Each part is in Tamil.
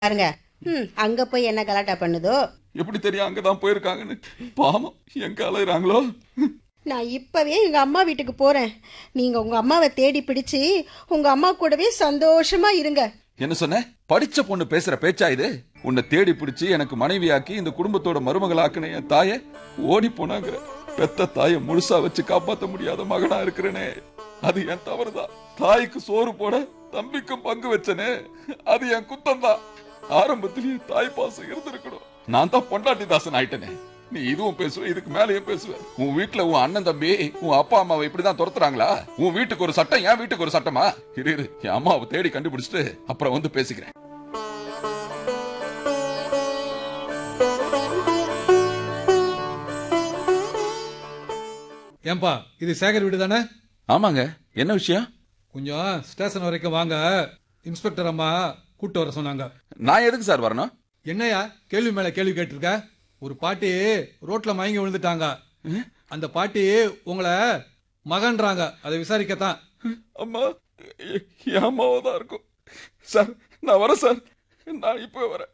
பாருங்க ம் அங்க போய் என்ன கலாட்டா பண்ணுதோ எப்படி தெரியும் அங்கதான் போயிருக்காங்கன்னு பாவம் எங்க அலையிறாங்களோ நான் இப்பவே எங்க அம்மா வீட்டுக்கு போறேன் நீங்க உங்க அம்மாவை தேடி பிடிச்சு உங்க அம்மா கூடவே சந்தோஷமா இருங்க என்ன சொன்ன படிச்ச பொண்ணு பேசுற பேச்சா இது உன்னை தேடி பிடிச்சு எனக்கு மனைவியாக்கி இந்த குடும்பத்தோட மருமகளாக்குன என் தாய ஓடி போனாங்கிற பெத்த தாய முழுசா வச்சு காப்பாத்த முடியாத மகனா இருக்கிறேனே அது என் தவறுதான் தாய்க்கு சோறு போட தம்பிக்கும் பங்கு வச்சனே அது என் குத்தம் தான் ஆரம்பத்திலேயே தாய் பாசம் இருந்திருக்கணும் நான் தான் பொண்டாட்டி தாசன் ஆயிட்டனே நீ இதுவும் பேசுவ இதுக்கு மேலயும் பேசுவ உன் வீட்டுல உன் அண்ணன் தம்பி உன் அப்பா அம்மாவை இப்படிதான் துரத்துறாங்களா உன் வீட்டுக்கு ஒரு சட்டம் என் வீட்டுக்கு ஒரு சட்டமா இரு இரு என் அம்மாவை தேடி கண்டுபிடிச்சிட்டு அப்புறம் வந்து பேசிக்கிறேன் ஏன்பா இது சேகர் வீடு தானே ஆமாங்க என்ன விஷயம் கொஞ்சம் ஸ்டேஷன் வரைக்கும் வாங்க இன்ஸ்பெக்டர் அம்மா கூட்டு வர சொன்னாங்க நான் எதுக்கு சார் வரணும் என்னையா கேள்வி மேல கேள்வி கேட்டிருக்க ஒரு பாட்டி ரோட்ல மயங்கி விழுந்துட்டாங்க அந்த பாட்டி உங்களை மகன்றாங்க அதை விசாரிக்கத்தான் அம்மா எ- என் அம்மாவா தான் இருக்கும் சார் நான் வரேன் சார் நான் இப்போ வரேன்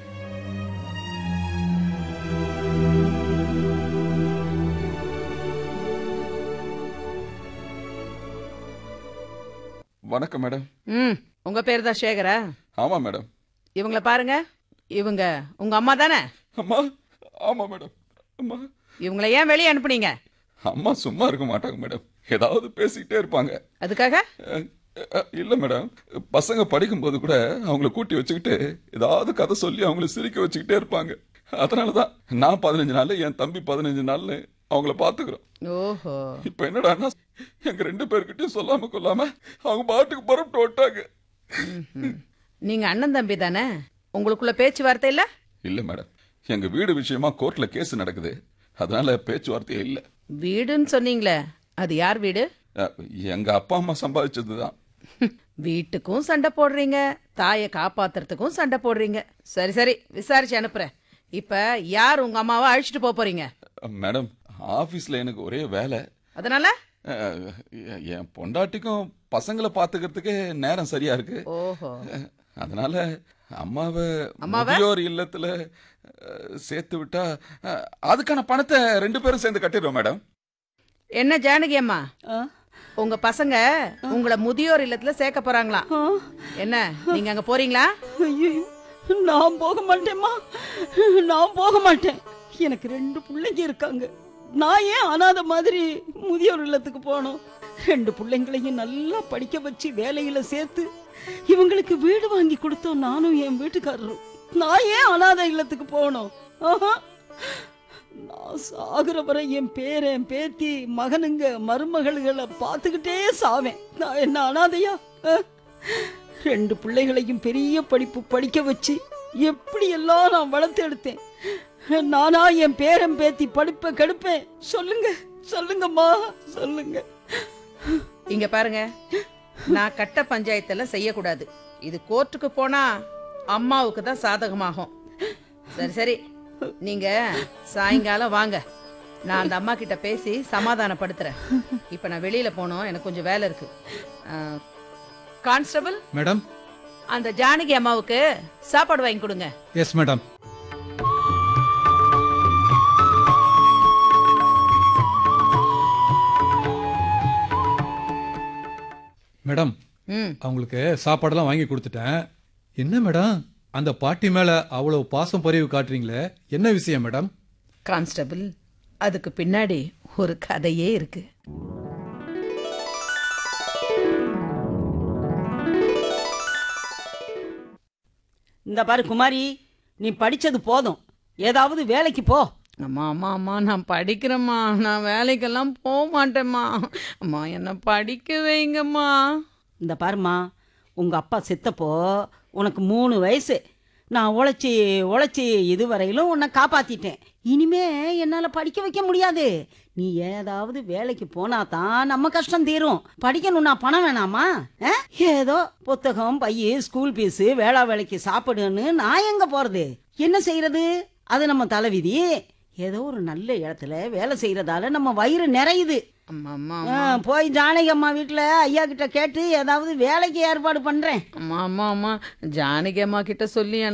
வணக்கம் மேடம் ம் உங்க பேர் தான் சேகரா ஆமா மேடம் இவங்கள பாருங்க இவங்க உங்க அம்மா தானே அம்மா ஆமா மேடம் அம்மா இவங்கள ஏன் வெளியே அனுப்புனீங்க அம்மா சும்மா இருக்க மாட்டாங்க மேடம் ஏதாவது பேசிக்கிட்டே இருப்பாங்க அதுக்காக அஹ், அஹ், இல்ல மேடம் பசங்க படிக்கும்போது கூட அவங்கள கூட்டி வச்சுக்கிட்டு ஏதாவது கதை சொல்லி அவங்கள சிரிக்க வச்சுக்கிட்டே இருப்பாங்க அதனாலதான் நான் பதினஞ்சு நாள் என் தம்பி பதினஞ்சு நாள்னு அவங்கள பாத்துக்கிறோம் ஓஹோ இப்ப என்னடான்னா எங்க ரெண்டு பேர்கிட்டயும் சொல்லாம கொள்ளாம அவங்க பாட்டுக்கு புறப்பட்டு விட்டாங்க ம்ஹும். நீங்க அண்ணன் தம்பி தானே உங்களுக்குள்ள பேச்சுவார்த்தை இல்ல இல்ல மேடம் எங்க வீடு விஷயமா கோர்ட்ல கேஸ் நடக்குது அதனால பேச்சுவார்த்தையே இல்ல வீடுன்னு சொன்னீங்களே அது யார் வீடு அஹ், எங்க அப்பா அம்மா சம்பாதிச்சதுதான் வீட்டுக்கும் சண்டை போடுறீங்க தாயை காப்பாத்துறதுக்கும் சண்டை போடுறீங்க சரி சரி விசாரிச்சு அனுப்புறேன் இப்ப யார் உங்க அம்மாவை அழிச்சிட்டு போப் போறீங்க மேடம் ஆபீஸ்ல எனக்கு ஒரே வேலை அதனால அஹ், எ- என் பொண்டாட்டிக்கும் பசங்களை பாத்துக்கிறதுக்கே நேரம் சரியா இருக்கு ஓஹோ அஹ், அதனால அம்மாவை அம்மாவை? முதியோர் இல்லத்துல அஹ், சேர்த்து விட்டா அஹ், அதுக்கான பணத்தை ரெண்டு பேரும் சேர்ந்து கட்டிடுவோம் மேடம் என்ன ஜானகி அம்மா உங்க பசங்க உங்களை முதியோர் இல்லத்துல சேர்க்க போறாங்களாம் என்ன நீங்க அங்க போறீங்களா ஐயோ நான் போக மாட்டேம்மா நான் போக மாட்டேன் எனக்கு ரெண்டு பிள்ளைங்க இருக்காங்க நான் ஏன் அனாதை மாதிரி முதியோர் இல்லத்துக்கு போகணும் ரெண்டு பிள்ளைங்களையும் நல்லா படிக்க வச்சு வேலையில சேர்த்து இவங்களுக்கு வீடு வாங்கி கொடுத்தோம் நானும் என் வீட்டுக்காரரும் நான் ஏன் அனாதை இல்லத்துக்கு போகணும் ஆஹா. நான் சாகுற வரை என் பேரன் பேத்தி மகனுங்க மருமகள்களை பார்த்துக்கிட்டே சாவேன் நான் என்ன அனாதையா ஆ? ரெண்டு பிள்ளைகளையும் பெரிய படிப்பு படிக்க வச்சு எப்படி எல்லாம் நான் வளர்த்து எடுத்தேன் நானா என் பேரன் பேத்தி படிப்பை கெடுப்பேன் சொல்லுங்க சொல்லுங்கம்மா சொல்லுங்க இங்க பாருங்க நான் கட்ட பஞ்சாயத்தெல்லாம் செய்யக்கூடாது இது கோர்ட்டுக்கு போனா அம்மாவுக்கு தான் சாதகமாகும் சரி சரி நீங்க சாயங்காலம் வாங்க நான் அந்த அம்மா கிட்ட பேசி சமாதானப்படுத்துறேன் இப்ப நான் வெளியில போனோம் எனக்கு கொஞ்சம் வேலை இருக்கு அஹ், கான்ஸ்டபிள் மேடம் அந்த ஜானகி அம்மாவுக்கு சாப்பாடு வாங்கி கொடுங்க எஸ் மேடம் மேடம் ம் அவங்களுக்கு சாப்பாடெல்லாம் வாங்கி கொடுத்துட்டேன் என்ன மேடம் அந்த பாட்டி மேல அவ்வளவு பாசம் பரிவு காட்டுறீங்களே என்ன விஷயம் மேடம் கான்ஸ்டபிள் அதுக்கு பின்னாடி ஒரு கதையே இருக்கு இந்த பாரு குமாரி நீ படிச்சது போதும் ஏதாவது வேலைக்கு போ அம்மா அம்மா அம்மா நான் படிக்கிறேம்மா நான் வேலைக்கெல்லாம் போக மாட்டேம்மா அம்மா என்னை படிக்க வைங்கம்மா இந்த பாருமா உங்க அப்பா செத்தப்போ உனக்கு மூணு வயசு நான் உழைச்சி உழைச்சி இதுவரையிலும் உன்னை காப்பாத்திட்டேன் இனிமே என்னால படிக்க வைக்க முடியாது நீ ஏதாவது வேலைக்கு போனா தான் நம்ம கஷ்டம் தீரும் படிக்கணும்னா பணம் வேணாமா ஆ? ஏதோ புத்தகம் பைய ஸ்கூல் ஃபீஸு வேளா வேலைக்கு சாப்பிடுன்னு நான் எங்க போறது என்ன செய்யறது அது நம்ம தலைவிதி ஏதோ ஒரு நல்ல இடத்துல வேலை செய்யறதால நம்ம வயிறு நிறையுது அம்மா அம்மா ஆ, போய் ஜானகி அம்மா வீட்டுல ஐயா கிட்ட கேட்டு ஏதாவது வேலைக்கு ஏற்பாடு பண்றேன் அம்மா அம்மா அம்மா ஜானகி அம்மா கிட்ட சொல்லி எனக்கு